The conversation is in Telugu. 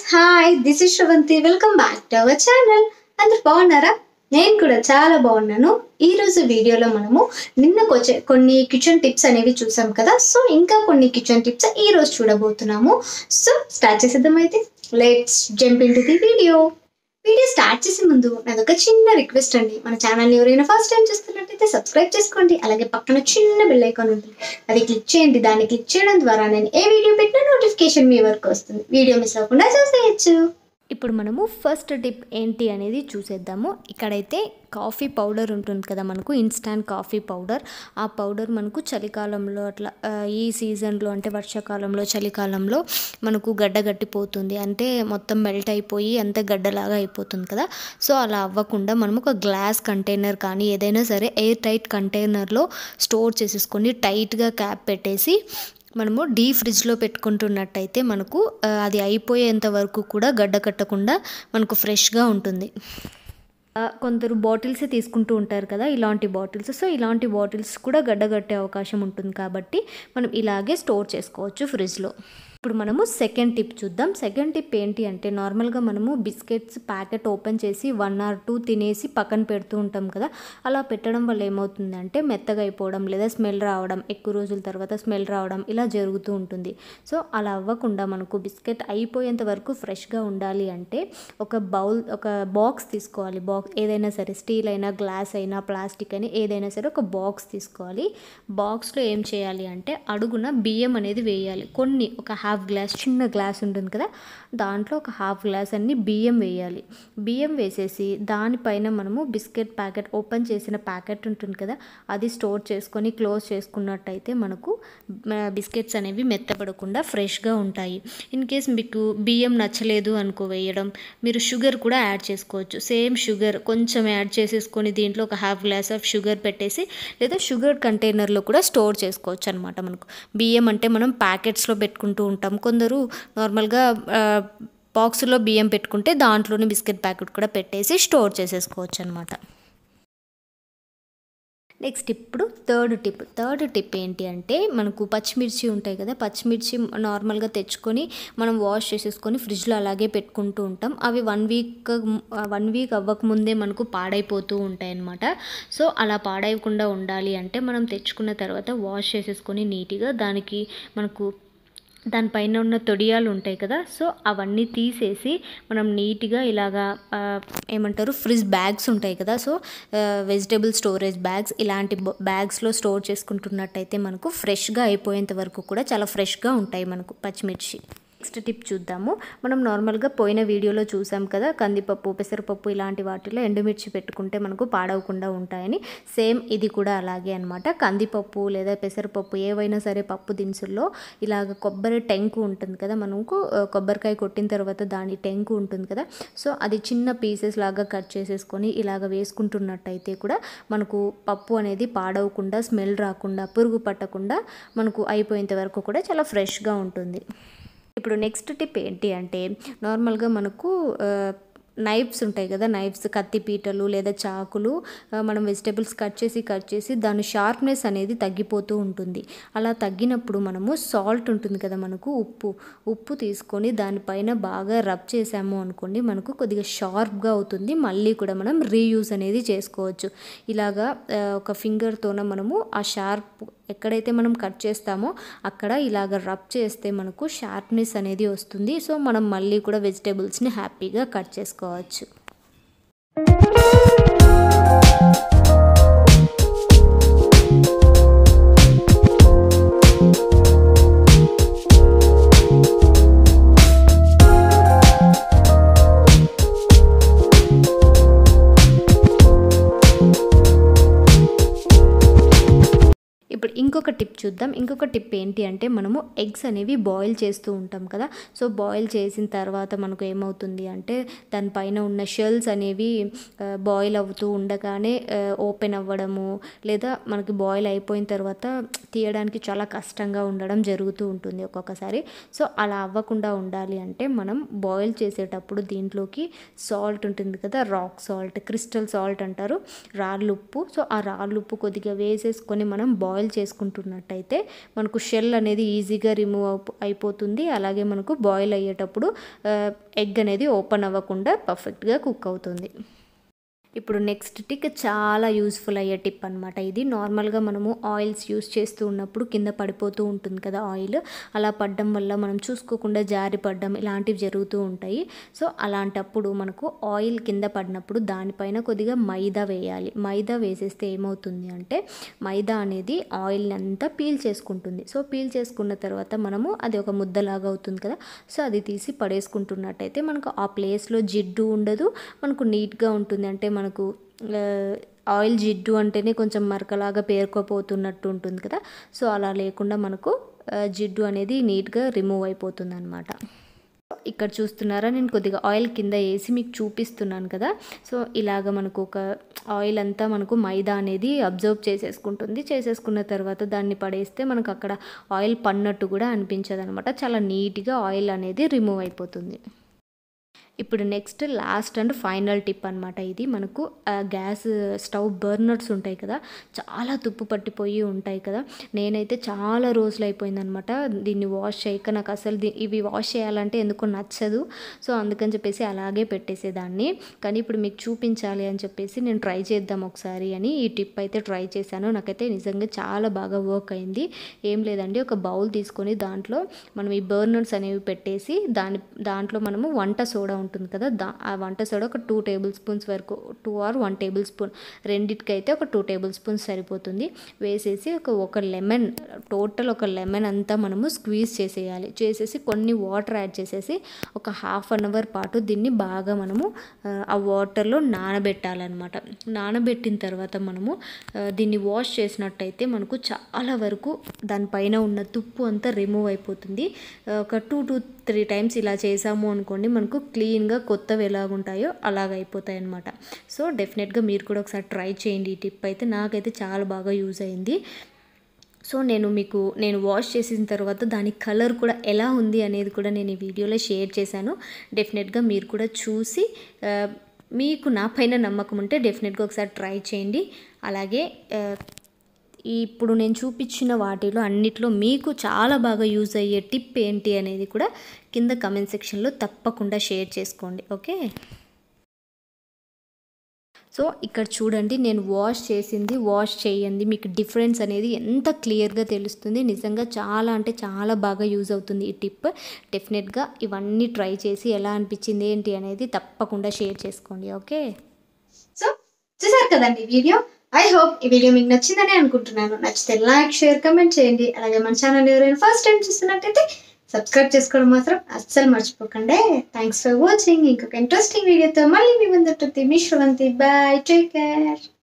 hi this is Sravanthi welcome back to our channel అందరు బాగున్నారా నేను కూడా చాలా బాగున్నాను ఈ రోజు వీడియోలో మనము నిన్నకు వచ్చే కొన్ని కిచెన్ టిప్స్ అనేవి చూసాం కదా సో ఇంకా కొన్ని కిచెన్ టిప్స్ ఈ రోజు చూడబోతున్నాము సో స్టార్ట్ చేసేద్దాం అయితే let's jump into the video video start చేసే ముందు నాది ఒక చిన్న రిక్వెస్ట్ అండి మన ఛానల్ని ఎవరైనా ఫస్ట్ టైం చూస్తున్నట్టయితే సబ్స్క్రైబ్ చేసుకోండి అలాగే పక్కన చిన్న బెల్ ఐకాన్ ఉంటుంది అది క్లిక్ చేయండి దాన్ని క్లిక్ చేయడం ద్వారా నేను ఏ వీడియో పెట్టినా నోటిఫికేషన్ మీ వరకు వస్తుంది వీడియో మిస్ అవ్వకుండా చూసేయచ్చు ఇప్పుడు మనము ఫస్ట్ టిప్ ఏంటి అనేది చూసేద్దాము ఇక్కడైతే కాఫీ పౌడర్ ఉంటుంది కదా మనకు ఇన్స్టాంట్ కాఫీ పౌడర్ ఆ పౌడర్ మనకు చలికాలంలో అట్లా ఆ, ఈ సీజన్లో అంటే వర్షాకాలంలో చలికాలంలో మనకు గడ్డ గట్టిపోతుంది అంటే మొత్తం మెల్ట్ అయిపోయి అంత గడ్డలాగా అయిపోతుంది కదా సో అలా అవ్వకుండా మనం ఒక గ్లాస్ కంటైనర్ కానీ ఏదైనా సరే ఎయిర్ టైట్ కంటైనర్లో స్టోర్ చేసేసుకొని టైట్గా క్యాప్ పెట్టేసి మనము డీ ఫ్రిడ్జ్లో పెట్టుకుంటున్నట్టయితే మనకు ఆ, అది అయిపోయేంత వరకు కూడా గడ్డ కట్టకుండా మనకు ఫ్రెష్గా ఉంటుంది ఆ, కొందరు బాటిల్సే తీసుకుంటూ ఉంటారు కదా ఇలాంటి బాటిల్స్ సో ఇలాంటి బాటిల్స్ కూడా గడ్డగట్టే అవకాశం ఉంటుంది కాబట్టి మనం ఇలాగే స్టోర్ చేసుకోవచ్చు ఫ్రిడ్జ్లో ఇప్పుడు మనము సెకండ్ టిప్ చూద్దాం సెకండ్ టిప్ ఏంటి అంటే నార్మల్గా మనము బిస్కెట్స్ ప్యాకెట్ ఓపెన్ చేసి వన్ ఆర్ టూ తినేసి పక్కన పెడుతూ ఉంటాం కదా అలా పెట్టడం వల్ల ఏమవుతుందంటే మెత్తగా అయిపోవడం లేదా స్మెల్ రావడం ఎక్కువ రోజుల తర్వాత స్మెల్ రావడం ఇలా జరుగుతూ ఉంటుంది సో అలా అవ్వకుండా మనకు బిస్కెట్ అయిపోయేంత వరకు ఫ్రెష్గా ఉండాలి అంటే ఒక బౌల్ ఒక బాక్స్ తీసుకోవాలి బాక్స్ ఏదైనా సరే స్టీల్ అయినా గ్లాస్ అయినా ప్లాస్టిక్ అయినా ఏదైనా సరే ఒక బాక్స్ తీసుకోవాలి బాక్స్లో ఏం చేయాలి అంటే అడుగున బియ్యం అనేది వేయాలి కొన్ని ఒక హాఫ్ గ్లాస్ చిన్న గ్లాస్ ఉంటుంది కదా దాంట్లో ఒక హాఫ్ గ్లాస్ అన్ని బియ్యం వేయాలి బియ్యం వేసేసి దానిపైన మనము బిస్కెట్ ప్యాకెట్ ఓపెన్ చేసిన ప్యాకెట్ ఉంటుంది కదా అది స్టోర్ చేసుకొని క్లోజ్ చేసుకున్నట్టయితే మనకు మ, బిస్కెట్స్ అనేవి మెత్తపడకుండా ఫ్రెష్గా ఉంటాయి ఇన్ కేస్ మీకు బియ్యం నచ్చలేదు అనుకో వేయడం మీరు షుగర్ కూడా యాడ్ చేసుకోవచ్చు సేమ్ షుగర్ కొంచెం యాడ్ చేసేసుకొని దీంట్లో ఒక హాఫ్ గ్లాస్ ఆఫ్ షుగర్ పెట్టేసి లేదా షుగర్ కంటైనర్లో కూడా స్టోర్ చేసుకోవచ్చు అనమాట మనకు బియ్యం అంటే మనం ప్యాకెట్స్లో పెట్టుకుంటూ ఉంటాం కొందరు నార్మల్గా బాక్స్లో బియ్యం పెట్టుకుంటే దాంట్లోనే బిస్కెట్ ప్యాకెట్ కూడా పెట్టేసి స్టోర్ చేసేసుకోవచ్చు అనమాట నెక్స్ట్ ఇప్పుడు థర్డ్ టిప్ థర్డ్ టిప్ ఏంటి అంటే మనకు పచ్చిమిర్చి ఉంటాయి కదా పచ్చిమిర్చి నార్మల్గా తెచ్చుకొని మనం వాష్ చేసేసుకొని ఫ్రిడ్జ్లో అలాగే పెట్టుకుంటూ ఉంటాం అవి వన్ వీక్ వన్ వీక్ అవ్వకముందే మనకు పాడైపోతూ ఉంటాయి అన్నమాట సో అలా పాడైకుండా ఉండాలి అంటే మనం తెచ్చుకున్న తర్వాత వాష్ చేసేసుకొని నీట్గా దానికి మనకు దానిపైన ఉన్న తొడియాలు ఉంటాయి కదా సో అవన్నీ తీసేసి మనం నీట్గా ఇలాగా ఆ, ఏమంటారు ఫ్రిడ్జ్ బ్యాగ్స్ ఉంటాయి కదా సో వెజిటేబుల్ స్టోరేజ్ బ్యాగ్స్ ఇలాంటి బ్యాగ్స్లో స్టోర్ చేసుకుంటున్నట్టయితే మనకు ఫ్రెష్గా అయిపోయేంత వరకు కూడా చాలా ఫ్రెష్గా ఉంటాయి మనకు పచ్చిమిర్చి నెక్స్ట్ టిప్ చూద్దాము మనం నార్మల్గా పోయిన వీడియోలో చూసాం కదా కందిపప్పు పెసరపప్పు ఇలాంటి వాటిలో ఎండుమిర్చి పెట్టుకుంటే మనకు పాడవకుండా ఉంటాయని సేమ్ ఇది కూడా అలాగే అనమాట కందిపప్పు లేదా పెసరపప్పు ఏవైనా సరే పప్పు దినుసుల్లో ఇలాగ కొబ్బరి టెంకు ఉంటుంది కదా మనకు ఆ, కొబ్బరికాయ కొట్టిన తర్వాత దాని టెంకు ఉంటుంది కదా సో అది చిన్న పీసెస్ లాగా కట్ చేసేసుకొని ఇలాగ వేసుకుంటున్నట్టయితే కూడా మనకు పప్పు అనేది పాడవకుండా స్మెల్ రాకుండా పురుగు పట్టకుండా మనకు అయిపోయేంత వరకు కూడా చాలా ఫ్రెష్గా ఉంటుంది ఇప్పుడు నెక్స్ట్ టిప్ ఏంటి అంటే నార్మల్గా మనకు నైఫ్స్ ఉంటాయి కదా నైఫ్స్ కత్తి పీటలు లేదా చాకులు ఆ, మనం వెజిటేబుల్స్ కట్ చేసి కట్ చేసి దాని షార్ప్నెస్ అనేది తగ్గిపోతూ ఉంటుంది అలా తగ్గినప్పుడు మనము సాల్ట్ ఉంటుంది కదా మనకు ఉప్పు ఉప్పు తీసుకొని దానిపైన బాగా రబ్ చేసాము అనుకోండి మనకు కొద్దిగా షార్ప్గా అవుతుంది మళ్ళీ కూడా మనం రీయూజ్ అనేది చేసుకోవచ్చు ఇలాగా ఆ, ఒక ఫింగర్తోన మనము ఆ షార్ప్ ఎక్కడైతే మనం కట్ చేస్తామో అక్కడ ఇలాగ రబ్ చేస్తే మనకు షార్ప్నెస్ అనేది వస్తుంది సో మనం మళ్ళీ కూడా వెజిటేబుల్స్ని హ్యాపీగా కట్ చేసుకోవచ్చు ఇప్పుడు ఇంకొక టిప్ చూద్దాం ఇంకొక టిప్ ఏంటి అంటే మనము ఎగ్స్ అనేవి బాయిల్ చేస్తూ ఉంటాం కదా సో బాయిల్ చేసిన తర్వాత మనకు ఏమవుతుంది అంటే దానిపైన ఉన్న షెల్స్ అనేవి బాయిల్ అవుతూ ఉండగానే ఓపెన్ అవ్వడము లేదా మనకి బాయిల్ అయిపోయిన తర్వాత తీయడానికి చాలా కష్టంగా ఉండడం జరుగుతూ ఉంటుంది ఒక్కొక్కసారి సో అలా అవ్వకుండా ఉండాలి అంటే మనం బాయిల్ చేసేటప్పుడు దీంట్లోకి సాల్ట్ ఉంటుంది కదా రాక్ సాల్ట్ క్రిస్టల్ సాల్ట్ అంటారు రాళ్ళుప్పు సో ఆ రాళ్ళుప్పు కొద్దిగా వేసేసుకొని మనం బాయిల్ చేసుకుంటున్న చేసుకుంటున్నట్టయితే మనకు షెల్ అనేది ఈజీగా రిమూవ్ అయిపోతుంది అలాగే మనకు బాయిల్ అయ్యేటప్పుడు ఎగ్ అనేది ఓపెన్ అవ్వకుండా పర్ఫెక్ట్గా కుక్ అవుతుంది ఇప్పుడు నెక్స్ట్ టిక్ చాలా యూస్ఫుల్ అయ్యే టిప్ అనమాట ఇది నార్మల్గా మనము ఆయిల్స్ యూస్ చేస్తూ ఉన్నప్పుడు కింద పడిపోతూ ఉంటుంది కదా ఆయిల్ అలా పడడం వల్ల మనం చూసుకోకుండా జారి పడడం ఇలాంటివి జరుగుతూ ఉంటాయి సో అలాంటప్పుడు మనకు ఆయిల్ కింద పడినప్పుడు దానిపైన కొద్దిగా మైదా వేయాలి మైదా వేసేస్తే ఏమవుతుంది అంటే మైదా అనేది ఆయిల్ అంతా పీల్ చేసుకుంటుంది సో పీల్ చేసుకున్న తర్వాత మనము అది ఒక ముద్దలాగా అవుతుంది కదా సో అది తీసి పడేసుకుంటున్నట్టయితే మనకు ఆ ప్లేస్లో జిడ్డు ఉండదు మనకు నీట్గా ఉంటుంది అంటే మనకు ఆయిల్ జిడ్డు అంటేనే కొంచెం మరకలాగా పేరుకోపోతున్నట్టు ఉంటుంది కదా సో అలా లేకుండా మనకు జిడ్డు అనేది నీట్గా రిమూవ్ అయిపోతుంది అనమాట ఇక్కడ చూస్తున్నారా నేను కొద్దిగా ఆయిల్ కింద వేసి మీకు చూపిస్తున్నాను కదా సో ఇలాగ మనకు ఒక ఆయిల్ అంతా మనకు మైదా అనేది అబ్జర్వ్ చేసేసుకుంటుంది చేసేసుకున్న తర్వాత దాన్ని పడేస్తే మనకు అక్కడ ఆయిల్ పడినట్టు కూడా అనిపించదు అనమాట చాలా నీట్గా ఆయిల్ అనేది రిమూవ్ అయిపోతుంది ఇప్పుడు next last and final tip అనమాట ఇది మనకు గ్యాస్ స్టవ్ బర్నర్స్ ఉంటాయి కదా చాలా తుప్పు పట్టిపోయి ఉంటాయి కదా నేనైతే చాలా రోజులు అయిపోయిందనమాట దీన్ని వాష్ చేయక నాకు అసలు ఇవి వాష్ చేయాలంటే ఎందుకో నచ్చదు సో అందుకని చెప్పేసి అలాగే పెట్టేసేదాన్ని కానీ ఇప్పుడు మీకు చూపించాలి అని చెప్పేసి నేను ట్రై చేద్దాం ఒకసారి అని ఈ టిప్ అయితే ట్రై చేశాను నాకైతే నిజంగా చాలా బాగా వర్క్ అయింది ఏం లేదండి ఒక బౌల్ తీసుకొని దాంట్లో మనం ఈ బర్నర్స్ అనేవి పెట్టేసి దాని దాంట్లో మనము వంట సోడా ఉంటుంది కదా దా ఆ వంట సోడా ఒక టూ టేబుల్ స్పూన్స్ వరకు two or one tablespoon రెండిటికైతే ఒక టూ టేబుల్ స్పూన్స్ సరిపోతుంది వేసేసి ఒక ఒక లెమన్ టోటల్ ఒక లెమన్ అంతా మనము స్క్వీజ్ చేసేయాలి చేసేసి కొన్ని వాటర్ యాడ్ చేసేసి ఒక హాఫ్ అన్ అవర్ పాటు దీన్ని బాగా మనము ఆ వాటర్లో నానబెట్టాలన్నమాట నానబెట్టిన తర్వాత మనము దీన్ని వాష్ చేసినట్టయితే మనకు చాలా వరకు దానిపైన ఉన్న తుప్పు అంతా రిమూవ్ అయిపోతుంది ఒక టూ టు త్రీ టైమ్స్ ఇలా చేసాము అనుకోండి మనకు క్లీన్గా కొత్తవి ఎలాగుంటాయో అలాగ అయిపోతాయి అనమాట సో డెఫినెట్గా మీరు కూడా ఒకసారి ట్రై చేయండి ఈ టిప్ అయితే నాకైతే చాలా బాగా యూజ్ అయింది సో నేను మీకు నేను వాష్ చేసిన తర్వాత దాని కలర్ కూడా ఎలా ఉంది అనేది కూడా నేను ఈ వీడియోలో షేర్ చేశాను డెఫినెట్గా మీరు కూడా చూసి మీకు నా పైన నమ్మకం ఉంటే డెఫినెట్గా ఒకసారి ట్రై చేయండి అలాగే ఇప్పుడు నేను చూపించిన వాటిలో అన్నిట్లో మీకు చాలా బాగా యూజ్ అయ్యే టిప్ ఏంటి అనేది కూడా కింద కమెంట్ సెక్షన్లో తప్పకుండా షేర్ చేసుకోండి ఓకే సో ఇక్కడ చూడండి నేను వాష్ చేసింది వాష్ చేయండి మీకు డిఫరెన్స్ అనేది ఎంత క్లియర్గా తెలుస్తుంది నిజంగా చాలా అంటే చాలా బాగా యూజ్ అవుతుంది ఈ టిప్ డెఫినెట్గా ఇవన్నీ ట్రై చేసి ఎలా అనిపించింది ఏంటి అనేది తప్పకుండా షేర్ చేసుకోండి ఓకే సో చూసారు కదండి వీడియో ఐ హోప్ ఈ వీడియో మీకు నచ్చిందని అనుకుంటున్నాను నచ్చితే లైక్ షేర్ కమెంట్ చేయండి అలాగే మన ఛానల్ ఎవరైనా ఫస్ట్ టైం చూస్తున్నట్టయితే సబ్స్క్రైబ్ చేసుకోవడం మాత్రం అస్సలు మర్చిపోకండి థ్యాంక్స్ ఫర్ వాచింగ్ ఇంకొక ఇంట్రెస్టింగ్ వీడియోతో మళ్ళీ మీ ముందు మీ శ్రవంతి బాయ్ టేక్ కేర్